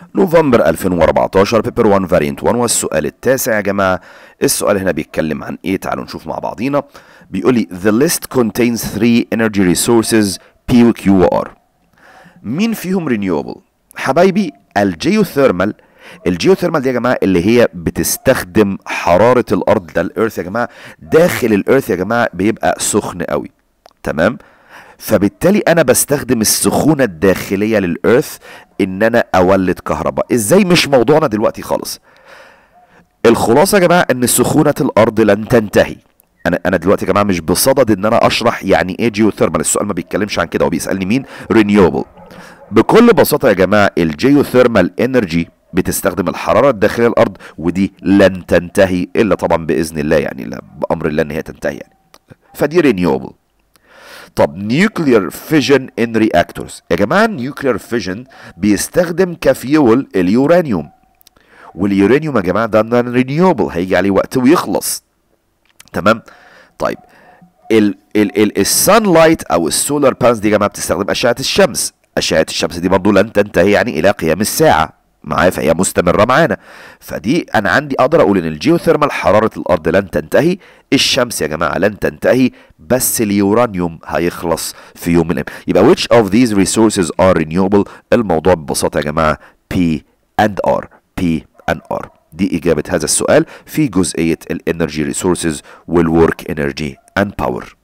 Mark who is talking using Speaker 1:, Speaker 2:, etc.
Speaker 1: نوفمبر 2014 بيبر 1 فارينت 1 والسؤال التاسع يا جماعة السؤال هنا بيتكلم عن ايه تعالوا نشوف مع بعضينا بيقول لي the list contains three energy resources P و Q و R مين فيهم renewable حبايبي الجيوثيرمال الجيوثيرمال دي يا جماعه اللي هي بتستخدم حراره الارض ده الارث يا جماعه داخل الارث يا جماعه بيبقى سخن قوي تمام فبالتالي انا بستخدم السخونه الداخليه للارث ان انا اولد كهرباء ازاي مش موضوعنا دلوقتي خالص الخلاصه يا جماعه ان سخونه الارض لن تنتهي انا انا دلوقتي يا جماعه مش بصدد ان انا اشرح يعني ايه جيوثيرمال السؤال ما بيتكلمش عن كده هو بيسالني مين رينيوبل بكل بساطه يا جماعه الجيوثيرمال انرجي بتستخدم الحراره الداخليه للارض ودي لن تنتهي الا طبعا باذن الله يعني لا بامر الله ان هي تنتهي يعني فدي رينيوبل طب نيوكلير فيجن ان رياكتورز يا جماعه النيوكلير فيجن بيستخدم كفيول اليورانيوم واليورانيوم يا جماعه ده نون رينيوبل هيجي عليه وقت ويخلص تمام طيب ال ال ال السان لايت او السولار بانز دي يا جماعه بتستخدم اشعه الشمس اشعه الشمس دي برضه لن تنتهي يعني الى قيام الساعه معايا فهي مستمره معانا فدي انا عندي اقدر اقول ان الجيوثيرمال حراره الارض لن تنتهي الشمس يا جماعه لن تنتهي بس اليورانيوم هيخلص في يوم من الايام يبقى which of these resources are renewable الموضوع ببساطه يا جماعه P and R P and R دي اجابه هذا السؤال في جزئيه الانرجي ريسورسز والورك انرجي اند باور